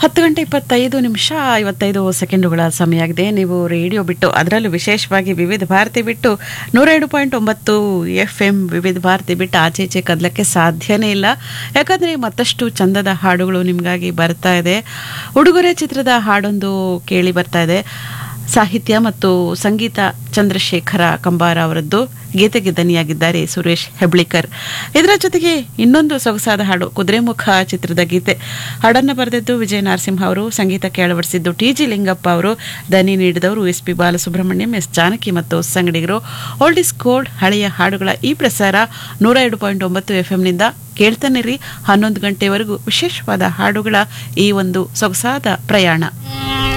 ಹತ್ತು ಗಂಟೆ ಇಪ್ಪತ್ತೈದು ನಿಮಿಷ ಐವತ್ತೈದು ಸೆಕೆಂಡುಗಳ ಸಮಯ ಆಗಿದೆ ನೀವು ರೇಡಿಯೋ ಬಿಟ್ಟು ಅದರಲ್ಲೂ ವಿಶೇಷವಾಗಿ ವಿವಿಧ ಭಾರತಿ ಬಿಟ್ಟು ನೂರೆರಡು ಪಾಯಿಂಟ್ ಒಂಬತ್ತು ಎಫ್ ಎಂ ವಿವಿಧ ಭಾರತಿ ಬಿಟ್ಟು ಆಚೆ ಈಚೆ ಕದಲಕ್ಕೆ ಸಾಧ್ಯನೇ ಇಲ್ಲ ಯಾಕಂದರೆ ಮತ್ತಷ್ಟು ಚಂದದ ಹಾಡುಗಳು ನಿಮಗಾಗಿ ಬರ್ತಾ ಇದೆ ಉಡುಗೊರೆ ಚಿತ್ರದ ಹಾಡೊಂದು ಕೇಳಿ ಬರ್ತಾ ಇದೆ ಸಾಹಿತ್ಯ ಮತ್ತು ಸಂಗೀತ ಚಂದ್ರಶೇಖರ ಕಂಬಾರ ಅವರದ್ದು ಗೀತೆಗೆ ದನಿಯಾಗಿದ್ದಾರೆ ಸುರೇಶ್ ಹೆಬ್ಳಿಕರ್ ಇದರ ಜೊತೆಗೆ ಇನ್ನೊಂದು ಸೊಗಸಾದ ಹಾಡು ಕುದುರೆಮುಖ ಚಿತ್ರದ ಗೀತೆ ಹಾಡನ್ನು ಬರೆದಿದ್ದು ವಿಜಯ ನರಸಿಂಹ ಅವರು ಸಂಗೀತಕ್ಕೆ ಅಳವಡಿಸಿದ್ದು ಟಿ ಜಿ ಲಿಂಗಪ್ಪ ಅವರು ದನಿ ನೀಡಿದವರು S P Balasubrahmanyam S Janaki ಮತ್ತು ಸಂಗಡಿಗರು ಓಲ್ಡ್ ಇಸ್ ಗೋಲ್ಡ್ ಹಳೆಯ ಹಾಡುಗಳ ಈ ಪ್ರಸಾರ ನೂರ ಎರಡು ಪಾಯಿಂಟ್ ಒಂಬತ್ತು ಎಫ್ ಎಂನಿಂದ ಕೇಳ್ತಾನೆ ರೀ ಹನ್ನೊಂದು ಗಂಟೆವರೆಗೂ ವಿಶೇಷವಾದ ಹಾಡುಗಳ ಈ ಒಂದು ಸೊಗಸಾದ ಪ್ರಯಾಣ